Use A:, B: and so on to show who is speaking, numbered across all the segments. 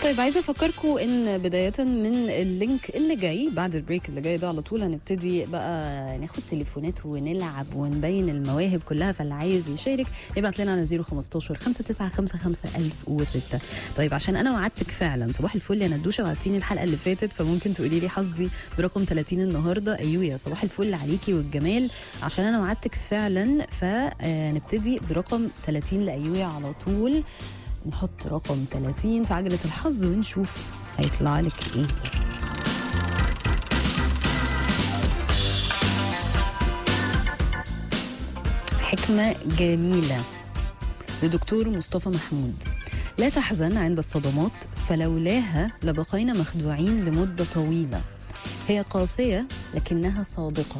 A: طيب عايزه افكركم ان بدايه من اللينك اللي جاي بعد البريك اللي جاي ده على طول هنبتدي بقى ناخد تليفونات ونلعب ونبين المواهب كلها فاللي عايز يشارك يبعت لنا على 015 5955006 طيب عشان انا وعدتك فعلا صباح الفل يا ندوشه بعتيني الحلقه اللي فاتت فممكن تقولي لي حظي برقم 30 النهارده ايوه يا صباح الفل عليكي والجمال عشان انا وعدتك فعلا فنبتدي برقم 30 لايويا على طول نحط رقم 30 في عجلة الحظ ونشوف هيطلع لك ايه حكمة جميلة لدكتور مصطفى محمود لا تحزن عند الصدمات فلولاها لبقينا مخدوعين لمدة طويلة هي قاسية لكنها صادقة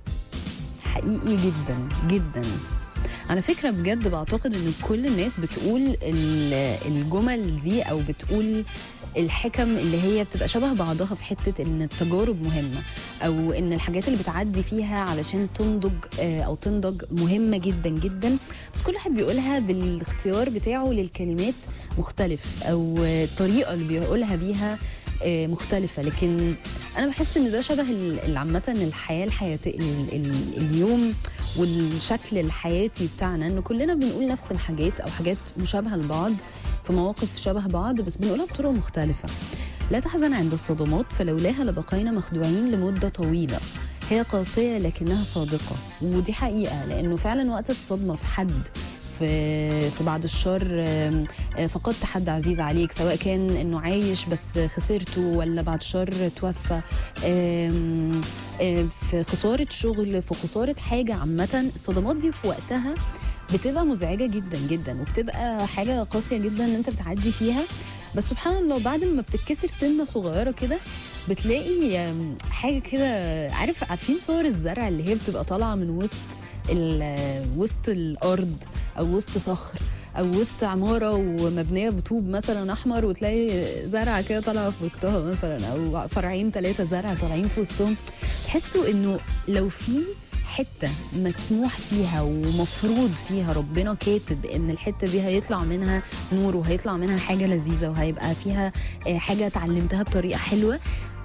A: حقيقي جدا جدا على فكره بجد بعتقد ان كل الناس بتقول ال- الجمل دي او بتقول الحكم اللي هي بتبقى شبه بعضها في حته ان التجارب مهمه او ان الحاجات اللي بتعدي فيها علشان تنضج آه، او تنضج مهمه جدا جدا بس كل واحد بيقولها بالاختيار بتاعه للكلمات مختلف او آه، الطريقه اللي بيقولها بيها آه، مختلفة لكن أنا بحس إن ده شبه ال- ال- عامة الحياة الحياتية ال- ال- اليوم والشكل الحياتي بتاعنا إن كلنا بنقول نفس الحاجات أو حاجات مشابهة لبعض في مواقف شبه بعض بس بنقولها بطرق مختلفة لا تحزن عند الصدمات فلولاها لبقينا مخدوعين لمدة طويلة هي قاسية لكنها صادقة ودي حقيقة لأنه فعلا وقت الصدمة في حد في في بعد الشر آم، آه، فقدت حد عزيز عليك سواء كان انه عايش بس خسرته ولا بعد شر توفى آم، آم، في خساره شغل في خساره حاجه عامه الصدمات دي في وقتها بتبقى مزعجه جدا جدا وبتبقى حاجه قاسيه جدا ان انت بتعدي فيها بس سبحان الله بعد ما بتتكسر سنه صغيره كده بتلاقي آم، حاجه كده عارف عارفين صور الزرع اللي هي بتبقى طالعه من وسط ال- وسط الارض او وسط صخر او وسط عماره ومبنيه بطوب مثلا احمر وتلاقي زرعه كده طالعه في وسطها مثلا او فرعين ثلاثه زرع طالعين في وسطهم تحسوا انه لو في حته مسموح فيها ومفروض فيها ربنا كاتب ان الحته دي هيطلع منها نور وهيطلع منها حاجه لذيذه وهيبقى فيها آه، حاجه اتعلمتها بطريقه حلوه